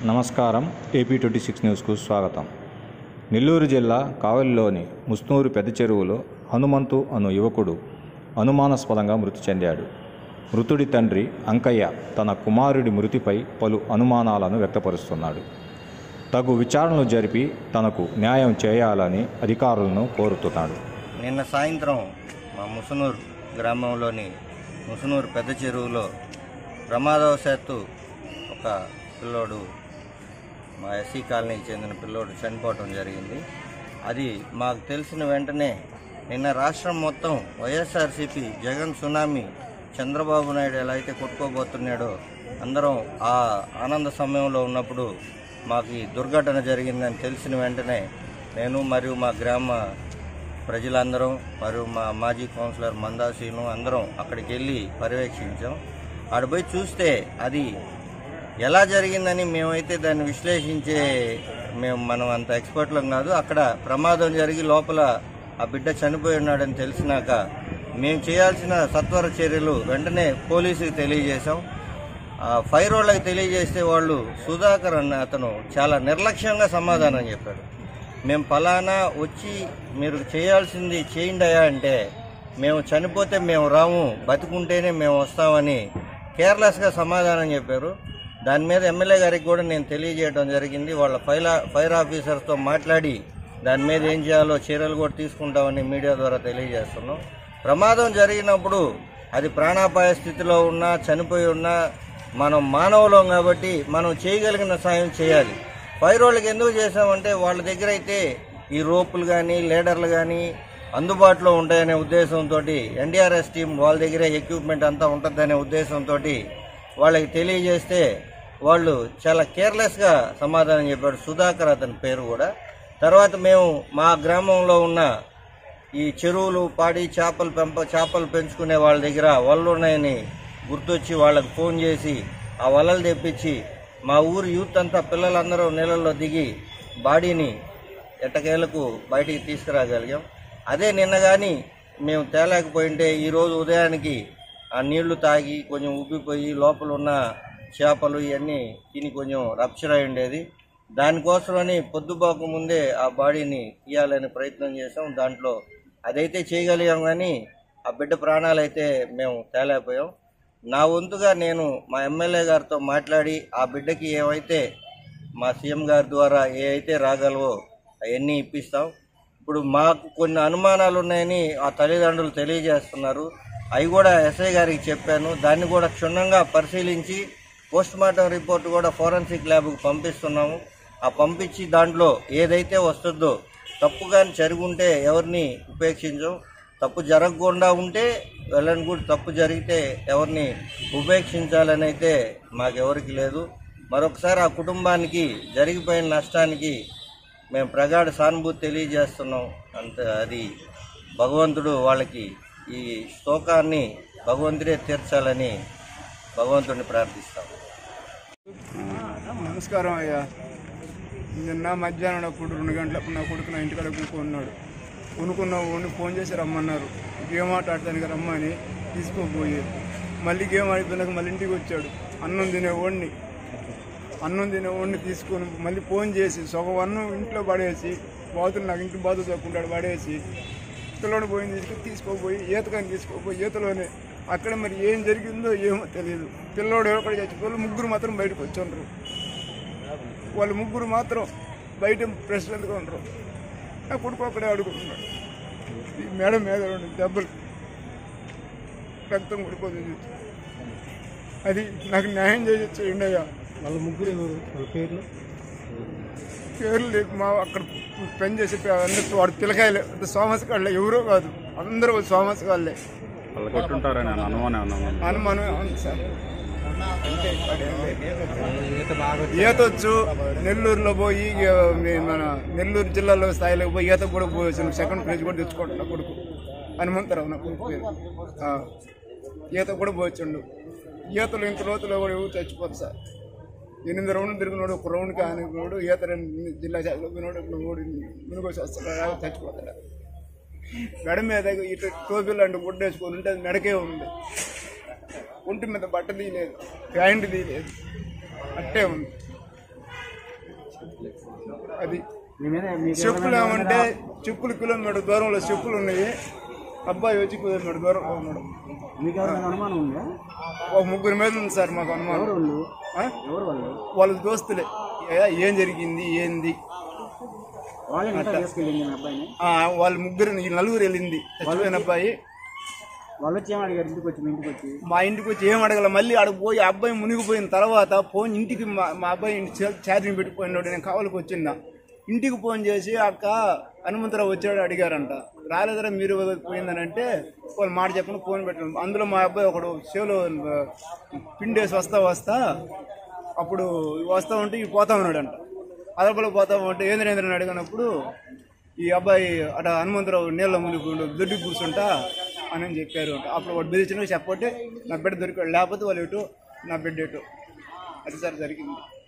నమస్కారం AP twenty six న్యూస్కు స్వాగతం నెల్లూరు జిల్లా కావలిలోని ముస్నూరు పెద్ద చెరువులో హనుమంతు అను యువకుడు అనుమానాస్పదంగా మృతి చెందాడు మృతుడి తండ్రి అంకయ్య తన కుమారుడి మృతిపై పలు అనుమానాలను వ్యక్తపరుస్తున్నాడు తగు విచారణలు జరిపి తనకు న్యాయం చేయాలని అధికారులను కోరుతున్నాడు నిన్న సాయంత్రం మా ముసునూరు గ్రామంలోని ముసునూరు పెద్ద చెరువులో ప్రమాదవశాత్తు ఒక పిల్లోడు మా ఎస్సీ కాలనీకి చెందిన పిల్లోడు చనిపోవటం జరిగింది అది మాకు తెలిసిన వెంటనే నిన్న రాష్ట్రం మొత్తం వైఎస్ఆర్సీపీ జగన్ సునామీ చంద్రబాబు నాయుడు ఎలా అయితే కొట్టుకోబోతున్నాడో అందరం ఆ ఆనంద సమయంలో ఉన్నప్పుడు మాకు ఈ దుర్ఘటన జరిగిందని తెలిసిన వెంటనే నేను మరియు మా గ్రామ ప్రజలందరం మరియు మా మాజీ కౌన్సిలర్ మందాసీను అందరం అక్కడికి వెళ్ళి పర్యవేక్షించాం ఆడ పోయి చూస్తే అది ఎలా జరిగిందని మేమైతే దాన్ని విశ్లేషించే మేము మనం అంత ఎక్స్పర్ట్లం కాదు అక్కడ ప్రమాదం జరిగి లోపల ఆ బిడ్డ చనిపోయి ఉన్నాడని తెలిసినాక మేము చేయాల్సిన సత్వర చర్యలు వెంటనే పోలీసుకి తెలియజేశాం ఆ ఫైర్ వాళ్ళకి తెలియజేస్తే వాళ్ళు సుధాకర్ అన్న అతను చాలా నిర్లక్ష్యంగా సమాధానం చెప్పాడు మేము ఫలానా వచ్చి మీరు చేయాల్సింది చేయండి అయ్యా అంటే మేము చనిపోతే మేము రాము బతుకుంటేనే మేము వస్తామని కేర్లెస్గా సమాధానం చెప్పారు దాని మీద ఎమ్మెల్యే గారికి కూడా నేను తెలియజేయడం జరిగింది వాళ్ళ ఫైర్ ఫైర్ ఆఫీసర్తో మాట్లాడి దాని మీద ఏం చేయాలో చర్యలు కూడా తీసుకుంటామని మీడియా ద్వారా తెలియజేస్తున్నాం ప్రమాదం జరిగినప్పుడు అది ప్రాణాపాయ స్థితిలో ఉన్నా చనిపోయి ఉన్నా మనం మానవులం కాబట్టి మనం చేయగలిగిన సాయం చేయాలి ఫైర్ వాళ్ళకి ఎందుకు చేసామంటే వాళ్ళ దగ్గర అయితే ఈ రోపులు కానీ లీడర్లు కానీ అందుబాటులో ఉంటాయనే ఉద్దేశంతో ఎన్డీఆర్ఎస్ టీం వాళ్ళ దగ్గర ఎక్విప్మెంట్ అంతా ఉంటుందనే ఉద్దేశంతో వాళ్ళకి తెలియజేస్తే వాళ్ళు చాలా కేర్లెస్గా సమాధానం చెప్పాడు సుధాకర్ అతని పేరు కూడా తర్వాత మేము మా గ్రామంలో ఉన్న ఈ చెరువులు పాడి చేపలు పెంప చేపలు పెంచుకునే వాళ్ళ దగ్గర వలలు ఉన్నాయని గుర్తొచ్చి వాళ్ళకి ఫోన్ చేసి ఆ వలలు తెప్పించి మా ఊరు యూత్ అంతా పిల్లలందరూ నీళ్ళల్లో దిగి బాడీని ఎట్టకేలకు బయటికి తీసుకురాగలిగాం అదే నిన్న కానీ మేము తేలేకపోయింటే ఈరోజు ఉదయానికి ఆ నీళ్లు తాగి కొంచెం ఉబ్బిపోయి లోపల ఉన్న చేపలు ఇవన్నీ తిని కొంచెం రప్చర్ అయి ఉండేది దానికోసమని పొద్దుబాకు ముందే ఆ బాడీని తీయాలని ప్రయత్నం చేసాం దాంట్లో అదైతే చేయగలిగాం కానీ ఆ బిడ్డ ప్రాణాలు అయితే మేము తేలేకపోయాం నా వంతుగా నేను మా ఎమ్మెల్యే గారితో మాట్లాడి ఆ బిడ్డకి ఏవైతే మా సీఎం గారి ద్వారా ఏ అయితే రాగలవో అవన్నీ ఇప్పిస్తాం ఇప్పుడు మాకు కొన్ని అనుమానాలు ఉన్నాయని ఆ తల్లిదండ్రులు తెలియజేస్తున్నారు అవి కూడా ఎస్ఐ గారికి చెప్పాను దాన్ని కూడా క్షుణ్ణంగా పరిశీలించి పోస్ట్ మార్టం రిపోర్ట్ కూడా ఫోరెన్సిక్ ల్యాబ్కు పంపిస్తున్నాము ఆ పంపించి దాంట్లో ఏదైతే వస్తుందో తప్పు కానీ జరుగుంటే ఎవరిని ఉపేక్షించం తప్పు జరగకుండా ఉంటే వెళ్ళని కూడా తప్పు జరిగితే ఎవరిని ఉపేక్షించాలని అయితే మాకెవరికి లేదు మరొకసారి ఆ కుటుంబానికి జరిగిపోయిన నష్టానికి మేము ప్రగాఢ సానుభూతి తెలియజేస్తున్నాం అంత అది భగవంతుడు వాళ్ళకి ఈ శోకాన్ని భగవంతుడే తీర్చాలని భగవంతుడిని ప్రార్థిస్తాం నమస్కారం అయ్యా నిన్న మధ్యాహ్నం అప్పుడు రెండు గంటలప్పుడు నా కొడుకు నా ఇంటికాడ కొనుక్కున్నాడు కొనుక్కున్న ఓడిని ఫోన్ చేసి రమ్మన్నారు గేమ్ ఆట ఆడటానికి రమ్మని తీసుకోపోయారు మళ్ళీ గేమ్ ఆడిపోయినాక మళ్ళీ ఇంటికి వచ్చాడు అన్నం తినే ఓడిని అన్నం తినే ఓడిని తీసుకొని మళ్ళీ ఫోన్ చేసి సగం అన్నం ఇంట్లో పడేసి బాతులు నాకు ఇంటి బాతులు తక్కుంటాడు పడేసి పిల్లోని పోయింది తీసుకు తీసుకోపోయి ఈతకాని తీసుకోపోయి ఈతలోనే అక్కడ మరి ఏం జరిగిందో ఏమో తెలియదు పిల్లోడు ఎవరికడ చచ్చిపోయి ముగ్గురు మాత్రం బయటకు వచ్చుండ్రు వాళ్ళు ముగ్గురు మాత్రం బయట ప్రెసిడెంట్గా ఉండరు నా కొడుకు అక్కడే అడుగుతున్నాడు ఈ మేడ మీద రెండు దెబ్బలు రక్తం కొడుకోదు అది నాకు న్యాయం చేసి చేయండి అయ్యా వాళ్ళ ముగ్గురు ఎవరు వాళ్ళ పేర్లు పేర్లు లేకు మా అక్కడ పని చేసే అందరితో వాడు పిల్లకాయలే సోమస్ కాళ్ళే ఎవరో కాదు అందరూ సోమస్ కాళ్ళే వాళ్ళు కొట్టుంటారని అనుమానం ఉన్నాను అనుమానం ఉంది సార్ ఈతొచ్చు నెల్లూరులో పోయి ఇక మీ- మన నెల్లూరు జిల్లాలో స్థాయిలో పోయి ఈత కూడా పోయి సెకండ్ ప్రైజ్ కూడా తెచ్చుకుంటున్నా కొడుకు హనుమంతరావు నా కొడుకు పేరు ఆ, ఈత కూడా పోవచ్చుండు ఈతలు ఇంత లోతులో కూడా ఎవరు చచ్చిపోదు సార్ ఎనిమిది రౌండ్లు తిరిగినోడు ఒక రౌండ్ కానినోడు ఈత రెండు జిల్లా శాఖలో పోయినోడు ఇప్పుడు ఓడి మునుగోసి వస్తాడు చచ్చిపోతాడు మెడ మీద ఇటు టోపీ లాంటి గుడ్డ వేసుకొని ఉంటే అది మెడకే ఉంది ఒంటి మీద బట్ట తీయలేదు ప్యాంట్ తీయలేదు అట్టే ఉంది అది చెప్పులు ఏమంటే చెప్పులు కిలోమీటర్ దూరంలో చెప్పులు ఉన్నాయి అబ్బాయి వచ్చి కిలోమీటర్ దూరంలో ఉన్నాడు మీకు ఎవరైనా అనుమానం ఉందా ఒక ముగ్గురు మీద ఉంది సార్ మాకు అనుమానం వాళ్ళు ఆ? ఎవరు వాళ్ళు వాళ్ళ దోస్తులే ఏ, ఏం జరిగింది ఏంది వాళ్ళని ఎట్లా తీసుకెళ్ళింది మీ అబ్బాయిని ఆ, వాళ్ళ ముగ్గురు ఈ నలుగురు వెళ్ళింది చచ్చిపోయిన అబ్బాయి వాళ్ళు వచ్చి ఏమని అడిగారు ఇంటికి వచ్చి మీ ఇంటికి వచ్చి మా ఇంటికి వచ్చి ఏం అడగల మళ్ళీ ఆడకు పోయి ఆ అబ్బాయి మునిగిపోయిన తర్వాత ఫోన్ ఇంటికి మా మా అబ్బాయి ఇంటి చా- ఛార్జింగ్ పెట్టిపోయినాడు నేను కావాలకు వచ్చిందా ఇంటికి ఫోన్ చేసి అక్క హనుమంతరావు వచ్చాడు అడిగారంట రాలేదరా మీరు పోయిందని అంటే వాళ్ళు మాట చెప్పకుండా ఫోన్ పెట్టాను అందులో మా అబ్బాయి ఒకడు చెవిలో ఆ, పిండేసి వస్తా వస్తా అప్పుడు వస్తా ఉంటే ఇవి పోతా ఉన్నాడంట అదపలో పోతా ఉంటే ఏంద్రేంద్రని అడిగినప్పుడు ఈ అబ్బాయి అట హనుమంతరావు నీళ్ళ మునిగిపోయిండు దొడ్డి కూర్చుంటా అని చెప్పారు అంట అప్పుడు వాడు బెదిరించిన చెప్పంటే నా బిడ్డ దొరికాడు లేకపోతే వాళ్ళు ఎటు నా బిడ్డ ఎటు అది సార్ జరిగింది